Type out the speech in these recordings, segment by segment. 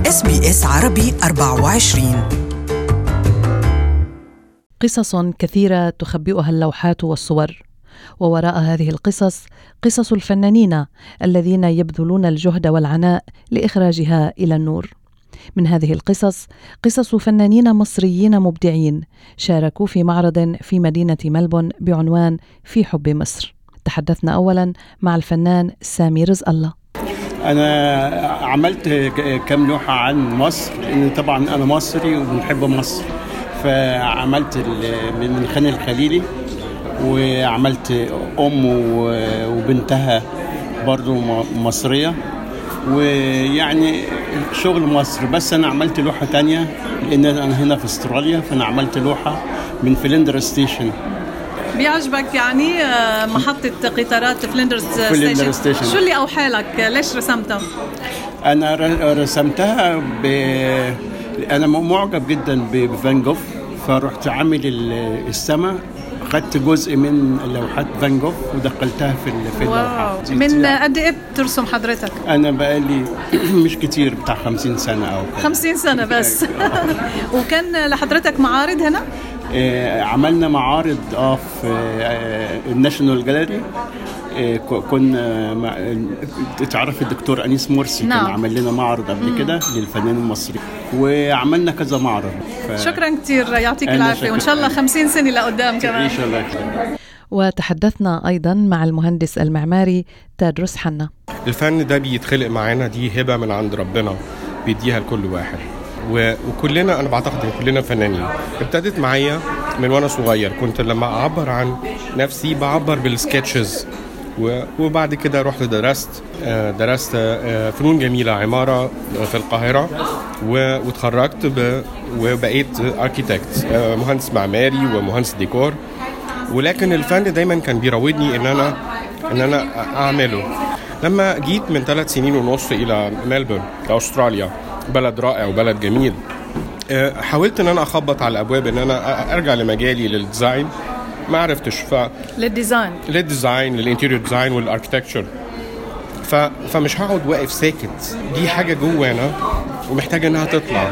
اس بي اس عربي 24 قصص كثيرة تخبئها اللوحات والصور ووراء هذه القصص قصص الفنانين الذين يبذلون الجهد والعناء لاخراجها الى النور من هذه القصص قصص فنانين مصريين مبدعين شاركوا في معرض في مدينه ملبون بعنوان في حب مصر تحدثنا اولا مع الفنان سامي رزق الله انا عملت كم لوحه عن مصر لان طبعا انا مصري وبنحب مصر فعملت من خان الخليلي وعملت ام وبنتها برضو مصريه ويعني شغل مصر بس انا عملت لوحه تانية لان انا هنا في استراليا فانا عملت لوحه من فلندر ستيشن بيعجبك يعني آه، محطة قطارات فلندر فلندر ستيشن شو اللي أوحى لك؟ ليش رسمتها؟ أنا رسمتها ب... أنا معجب جدا بفان جوف فرحت عامل السماء خدت جزء من لوحات فان جوخ ودخلتها في في اللوحه من قد ايه بترسم حضرتك؟ انا بقالي مش كتير بتاع 50 سنه او كده 50 سنه بس وكان لحضرتك معارض هنا؟ آه عملنا معارض اه في آه الناشونال جاليري آه كنا مع تعرف الدكتور انيس مرسي نعم. كان عمل لنا معرض قبل كده للفنان المصري وعملنا كذا معرض ف... شكرا كثير يعطيك العافيه وان شاء الله 50 سنه لقدام كمان ان شاء الله وتحدثنا ايضا مع المهندس المعماري تادرس حنا الفن ده بيتخلق معانا دي هبه من عند ربنا بيديها لكل واحد وكلنا انا بعتقد ان كلنا فنانين ابتدت معايا من وانا صغير كنت لما اعبر عن نفسي بعبر بالسكتشز وبعد كده رحت درست درست فنون جميله عماره في القاهره واتخرجت وبقيت اركيتكت مهندس معماري ومهندس ديكور ولكن الفن دايما كان بيراودني ان انا ان انا اعمله لما جيت من ثلاث سنين ونص الى ملبورن استراليا بلد رائع وبلد جميل حاولت ان انا اخبط على الابواب ان انا ارجع لمجالي للديزاين ما عرفتش ف للديزاين للديزاين للانتيريور ديزاين والاركتكتشر ف... فمش هقعد واقف ساكت دي حاجه جوانا ومحتاجه انها تطلع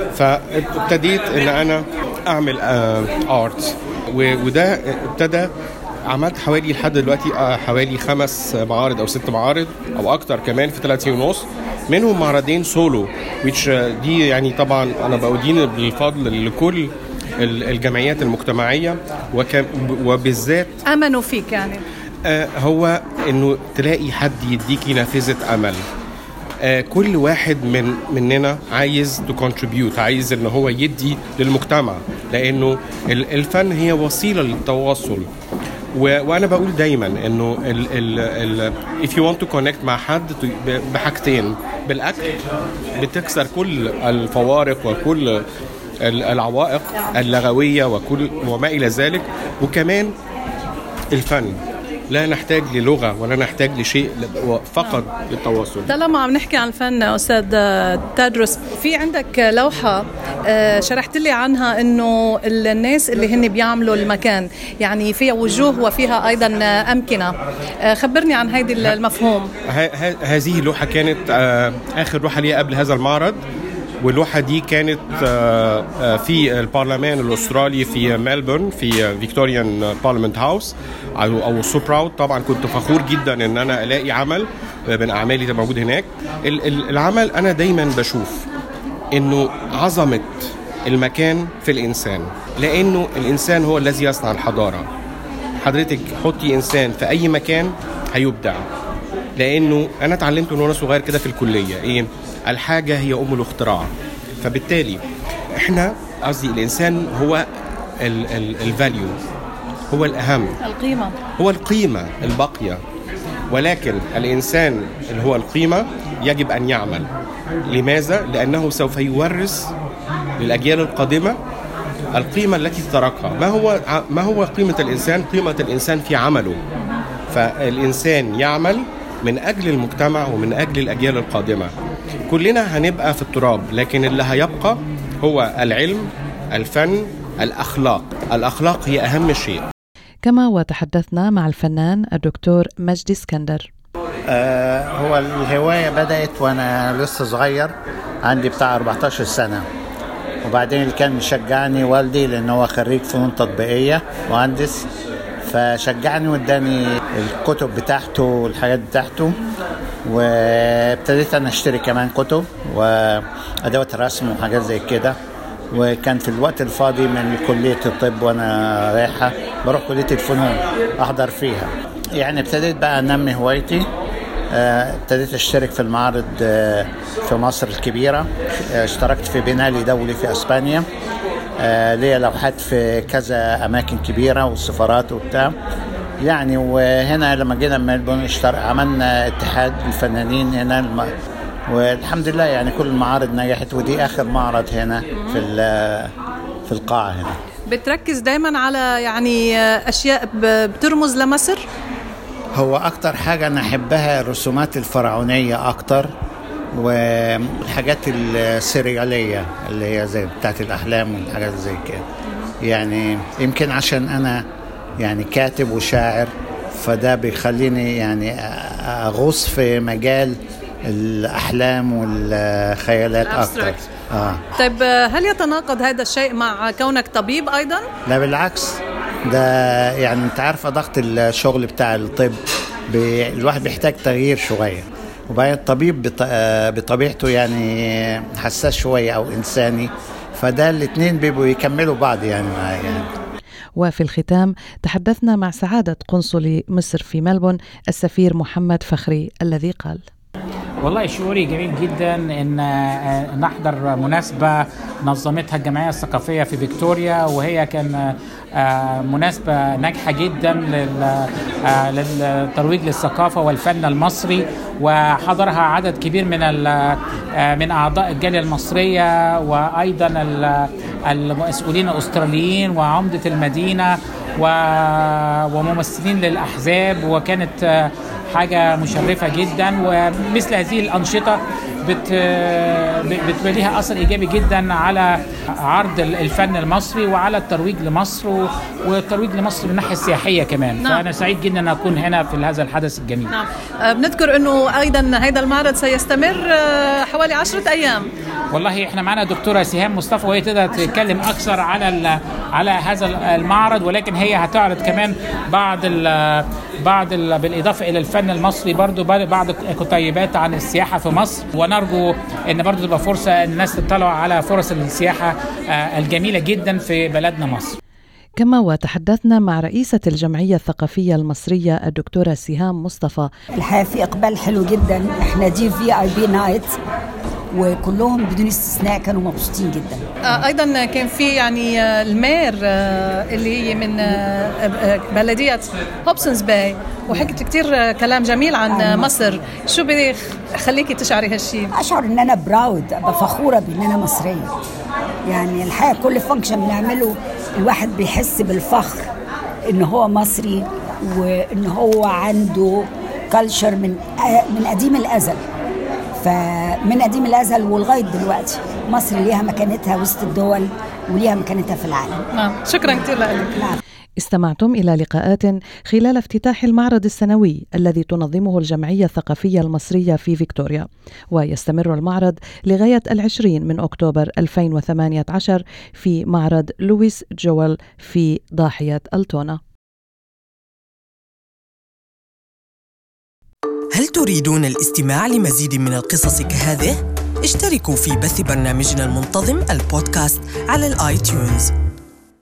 فابتديت ان انا اعمل آه ارت و... وده ابتدى عملت حوالي لحد دلوقتي حوالي خمس معارض او ست معارض او اكتر كمان في ثلاث سنين ونص منهم معرضين سولو which دي يعني طبعا انا بأدين بالفضل لكل الجمعيات المجتمعيه وكم وبالذات امنوا فيك يعني آه هو انه تلاقي حد يديكي نافذه امل آه كل واحد من مننا عايز تو كونتريبيوت عايز ان هو يدي للمجتمع لانه الفن هي وسيله للتواصل وانا بقول دايما انه ال ال ال if you want to connect مع حد بحاجتين بالاكل بتكسر كل الفوارق وكل العوائق اللغويه وكل وما الى ذلك وكمان الفن لا نحتاج للغه ولا نحتاج لشيء فقط للتواصل طالما عم نحكي عن الفن استاذ تدرس في عندك لوحه شرحت لي عنها انه الناس اللي هن بيعملوا المكان يعني فيها وجوه وفيها ايضا امكنه خبرني عن هيدي المفهوم هذه اللوحه كانت اخر لوحه لي قبل هذا المعرض واللوحة دي كانت في البرلمان الأسترالي في ملبورن في فيكتوريان بارلمنت هاوس أو سو براود طبعا كنت فخور جدا إن أنا ألاقي عمل من أعمالي ده موجود هناك العمل أنا دايما بشوف إنه عظمة المكان في الإنسان لأنه الإنسان هو الذي يصنع الحضارة حضرتك حطي إنسان في أي مكان هيبدع لأنه أنا اتعلمت من وأنا صغير كده في الكلية إيه الحاجة هي أم الاختراع فبالتالي احنا قصدي الإنسان هو الفاليو هو الأهم القيمة هو القيمة الباقية ولكن الإنسان اللي هو القيمة يجب أن يعمل لماذا؟ لأنه سوف يورث للأجيال القادمة القيمة التي تركها ما هو ما هو قيمة الإنسان؟ قيمة الإنسان في عمله فالإنسان يعمل من أجل المجتمع ومن أجل الأجيال القادمة كلنا هنبقى في التراب لكن اللي هيبقى هو العلم الفن الأخلاق الأخلاق هي أهم شيء كما وتحدثنا مع الفنان الدكتور مجدي اسكندر آه هو الهواية بدأت وأنا لسه صغير عندي بتاع 14 سنة وبعدين اللي كان مشجعني والدي لأن هو خريج فنون تطبيقية مهندس فشجعني واداني الكتب بتاعته والحاجات بتاعته وابتديت انا اشتري كمان كتب وادوات رسم وحاجات زي كده وكان في الوقت الفاضي من كلية الطب وانا رايحة بروح كلية الفنون احضر فيها يعني ابتديت بقى انمي هوايتي آه، ابتديت اشترك في المعارض آه، في مصر الكبيرة آه، اشتركت في بينالي دولي في اسبانيا ليا لوحات في كذا اماكن كبيرة والسفارات وبتاع يعني وهنا لما جينا ملبون اشتر عملنا اتحاد الفنانين هنا الم... والحمد لله يعني كل المعارض نجحت ودي اخر معرض هنا في في القاعه هنا بتركز دايما على يعني اشياء بترمز لمصر هو اكتر حاجه انا احبها الرسومات الفرعونيه اكتر والحاجات السرياليه اللي هي زي بتاعت الاحلام والحاجات زي كده يعني يمكن عشان انا يعني كاتب وشاعر فده بيخليني يعني اغوص في مجال الاحلام والخيالات اكثر اه طيب هل يتناقض هذا الشيء مع كونك طبيب ايضا لا بالعكس ده يعني انت عارفه ضغط الشغل بتاع الطب الواحد بيحتاج تغيير شويه وبعدين الطبيب بطبيعته يعني حساس شويه او انساني فده الاثنين بيبقوا يكملوا بعض يعني معايا يعني. وفي الختام تحدثنا مع سعادة قنصل مصر في ملبون السفير محمد فخري الذي قال والله شعوري جميل جدا ان آه، نحضر مناسبه نظمتها الجمعيه الثقافيه في فيكتوريا وهي كان آه، مناسبه ناجحه جدا آه، للترويج للثقافه والفن المصري وحضرها عدد كبير من من اعضاء الجاليه المصريه وايضا المسؤولين الاستراليين وعمده المدينه وممثلين للاحزاب وكانت حاجه مشرفه جدا ومثل هذه الانشطه بت بتبقى ليها اثر ايجابي جدا على عرض الفن المصري وعلى الترويج لمصر والترويج لمصر من الناحيه السياحيه كمان نعم. فانا سعيد جدا ان اكون هنا في هذا الحدث الجميل نعم أه، بنذكر انه ايضا هذا المعرض سيستمر أه، حوالي عشرة ايام والله احنا معنا دكتوره سهام مصطفى وهي تقدر تتكلم اكثر على على هذا المعرض ولكن هي هتعرض كمان بعض ال بعض ال بالاضافه الى الفن المصري برضو بعض كتيبات عن السياحه في مصر ونرجو ان برضو تبقى فرصه ان الناس تطلع على فرص السياحه آه، الجميله جدا في بلدنا مصر كما وتحدثنا مع رئيسة الجمعية الثقافية المصرية الدكتورة سهام مصطفى الحقيقة في إقبال حلو جدا احنا دي في اي بي نايت وكلهم بدون استثناء كانوا مبسوطين جدا آه ايضا كان في يعني آه، المير آه اللي هي من آه, آه، بلديه هوبسونز باي وحكت كثير كلام جميل عن آه مصر شو بيخليكي تشعري هالشيء اشعر ان انا براود ابقى فخوره بان انا مصريه يعني الحقيقه كل فانكشن بنعمله الواحد بيحس بالفخر ان هو مصري وان هو عنده كلتشر من من قديم الازل فمن قديم الازل ولغايه دلوقتي مصر ليها مكانتها وسط الدول وليها مكانتها في العالم نعم شكرا كثير لك نعم. استمعتم إلى لقاءات خلال افتتاح المعرض السنوي الذي تنظمه الجمعية الثقافية المصرية في فيكتوريا ويستمر المعرض لغاية العشرين من أكتوبر 2018 في معرض لويس جويل في ضاحية التونا هل تريدون الاستماع لمزيد من القصص كهذه؟ اشتركوا في بث برنامجنا المنتظم البودكاست على الاي تيونز